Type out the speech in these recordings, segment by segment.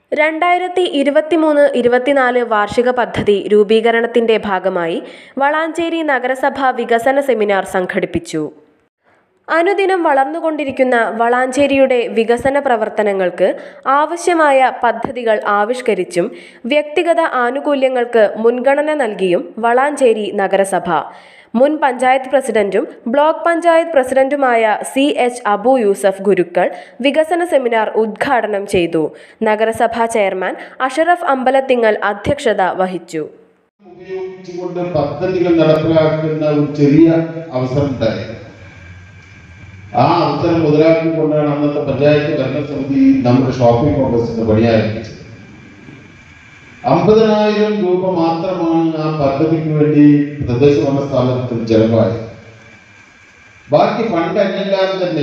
രണ്ടായിരത്തി ഇരുപത്തിമൂന്ന് ഇരുപത്തിനാല് വാർഷിക പദ്ധതി രൂപീകരണത്തിന്റെ ഭാഗമായി വളാഞ്ചേരി നഗരസഭ വികസന സെമിനാർ സംഘടിപ്പിച്ചു അനുദിനം വളർന്നുകൊണ്ടിരിക്കുന്ന വളാഞ്ചേരിയുടെ വികസന പ്രവർത്തനങ്ങൾക്ക് ആവശ്യമായ പദ്ധതികൾ ആവിഷ്കരിച്ചും വ്യക്തിഗത ആനുകൂല്യങ്ങൾക്ക് മുൻഗണന നൽകിയും വളാഞ്ചേരി നഗരസഭ മുൻ പഞ്ചായത്ത് പ്രസിഡന്റും ബ്ലോക്ക് പഞ്ചായത്ത് പ്രസിഡന്റുമായ സി എച്ച് അബു യൂസഫ് ഗുരുക്കൾ വികസന സെമിനാർ ഉദ്ഘാടനം ചെയ്തു നഗരസഭാ ചെയർമാൻ അഷറഫ് അമ്പലത്തിങ്ങൽ അധ്യക്ഷത വഹിച്ചു ഉപയോഗിച്ചുകൊണ്ട് പദ്ധതികൾ നടപ്പിലാക്കുന്ന ഒരു ചെറിയ അവസരം ഉണ്ടായി ആ അവസരം മുതലാക്കിക്കൊണ്ടാണ് അന്നത്തെ പഞ്ചായത്ത് ഭരണസമിതി നമ്മുടെ ഷോപ്പിംഗ് കോംപ്ലക്സിന്റെ പണി ആരംഭിച്ചത് അമ്പതിനായിരം രൂപ മാത്രമാണ് ആ പദ്ധതിക്ക് വേണ്ടി പ്രദേശഭരണ സ്ഥാപനത്തിൽ ചെലവായത് ബാക്കി ഫണ്ട് എല്ലാം തന്നെ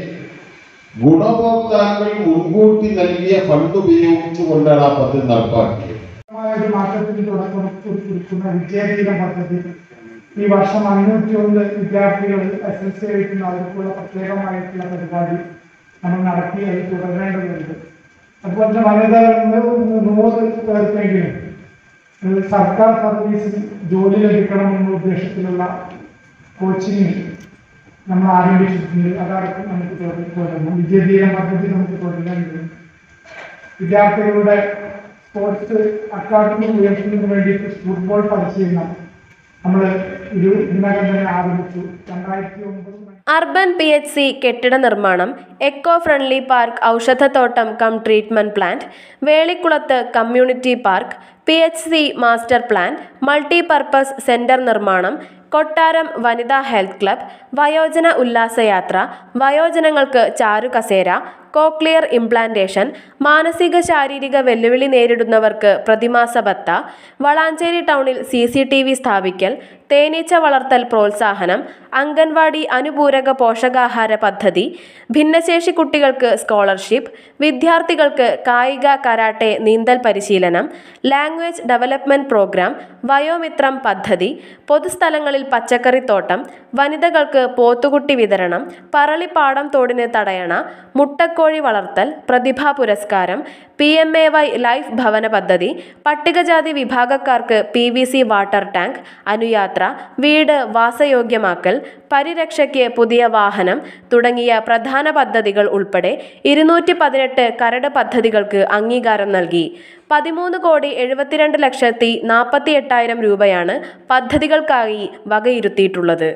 ഗുണഭോക്താക്കൾ മുൻകൂട്ടി നൽകിയ ഫണ്ട് ഉപയോഗിച്ചുകൊണ്ടാണ് ആ പദ്ധതി നടപ്പാക്കിയത് ഒരു മാറ്റത്തിന് തുടക്കം കുറിക്കുന്ന വിദ്യാഭീഠ പദ്ധതി ഈ വർഷം അഞ്ഞൂറ്റി ഒന്ന് വിദ്യാർത്ഥികൾ എസ് എൽ സി എഴുതുന്ന അവർക്കുള്ള പ്രത്യേകമായിട്ടുള്ള പരിപാടി നമ്മൾ നടത്തി അത് തുടരേണ്ടതുണ്ട് അതുപോലെ തന്നെ വനിതകൾ നൂറ് പേർക്കെങ്കിലും ഒരു സർക്കാർ സർവീസിൽ ജോലി ലഭിക്കണമെന്ന ഉദ്ദേശത്തിലുള്ള കോച്ചിങ് നമ്മൾ ആരംഭിച്ചിട്ടുണ്ട് അതടക്കം നമുക്ക് തുടർ- തുടരണം വിദ്യാഭീഠ പദ്ധതി നമുക്ക് തുടരേണ്ടതുണ്ട് വിദ്യാർത്ഥികളുടെ സ്പോർട്സ് അക്കാദമി ഉയർത്തുന്നതിന് വേണ്ടിയിട്ട് ഫുട്ബോൾ പരിശീലനം നമ്മൾ ഇത് ഇതിനകം തന്നെ ആരംഭിച്ചു രണ്ടായിരത്തി ഒമ്പത് അർബൻ പി എച്ച് സി കെട്ടിട നിർമ്മാണം എക്കോ ഫ്രണ്ട്ലി പാർക്ക് ഔഷധത്തോട്ടം കം ട്രീറ്റ്മെന്റ് പ്ലാന്റ് വേളിക്കുളത്ത് community park P H C master plan multi purpose centre നിർമ്മാണം കൊട്ടാരം വനിതാ ഹെൽത്ത് ക്ലബ് വയോജന ഉല്ലാസയാത്ര വയോജനങ്ങൾക്ക് ചാരുകസേര കോക്ലിയർ ഇംപ്ലാന്റേഷൻ മാനസിക ശാരീരിക വെല്ലുവിളി നേരിടുന്നവർക്ക് പ്രതിമാസ ഭത്ത വളാഞ്ചേരി ടൗണിൽ സി സി ടി വി സ്ഥാപിക്കൽ തേനീച്ച വളർത്തൽ പ്രോത്സാഹനം അംഗൻവാടി അനുപൂരക പോഷകാഹാര പദ്ധതി ഭിന്നശേഷി കുട്ടികൾക്ക് സ്കോളർഷിപ്പ് വിദ്യാർത്ഥികൾക്ക് കായിക കരാട്ടെ നീന്തൽ പരിശീലനം ലാംഗ്വേജ് ഡെവലപ്മെന്റ് പ്രോഗ്രാം വയോമിത്രം പദ്ധതി പൊതുസ്ഥലങ്ങളിൽ പച്ചക്കറിത്തോട്ടം വനിതകൾക്ക് പോത്തുകുട്ടി വിതരണം പറളിപ്പാടം തോടിന് തടയണ മുട്ടക്കോഴി വളർത്തൽ പ്രതിഭാ പുരസ്കാരം P M A Y life ഭവന പദ്ധതി പട്ടികജാതി വിഭാഗക്കാർക്ക് P V C water tank അനുയാത്ര വീട് വാസയോഗ്യമാക്കൽ പരിരക്ഷയ്ക്ക് പുതിയ വാഹനം തുടങ്ങിയ പ്രധാന പദ്ധതികൾ ഉൾപ്പെടെ ഇരുന്നൂറ്റി പതിനെട്ട് കരട് പദ്ധതികൾക്ക് അംഗീകാരം നൽകി പതിമൂന്ന് കോടി എഴുപത്തിരണ്ട് ലക്ഷത്തി നാൽപ്പത്തി എട്ടായിരം രൂപയാണ് പദ്ധതികൾക്കായി വകയിരുത്തിയിട്ടുള്ളത്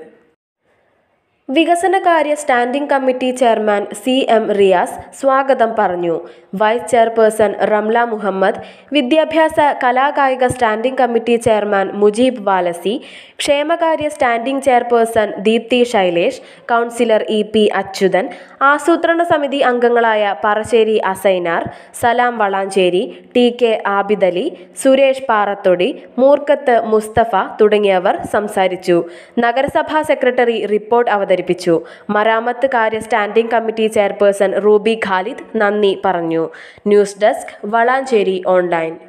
വികസനകാര്യ standing committee chairman C M Riyas സ്വാഗതം പറഞ്ഞു വൈസ് ചെയർപേഴ്സൺ റംല മുഹമ്മദ് വിദ്യാഭ്യാസ കലാകായിക standing committee chairman Mujeeb Valasi ക്ഷേമകാര്യ standing chairperson Deepthi Shailesh councillor E P Achuthan ആസൂത്രണ സമിതി അംഗങ്ങളായ പറശ്ശേരി അസൈനാർ സലാം വളാഞ്ചേരി ടി കെ ആബിദലി സുരേഷ് പാറത്തൊടി മൂർക്കത്ത് മുസ്തഫ തുടങ്ങിയവർ സംസാരിച്ചു നഗരസഭാ സെക്രട്ടറി റിപ്പോർട്ട് അവതരിപ്പിച്ചു മരാമത്ത് കാര്യ standing committee chairperson Ruby Khalid നന്ദി പറഞ്ഞു ന്യൂസ് ഡെസ്ക് വളാഞ്ചേരി ഓൺലൈൻ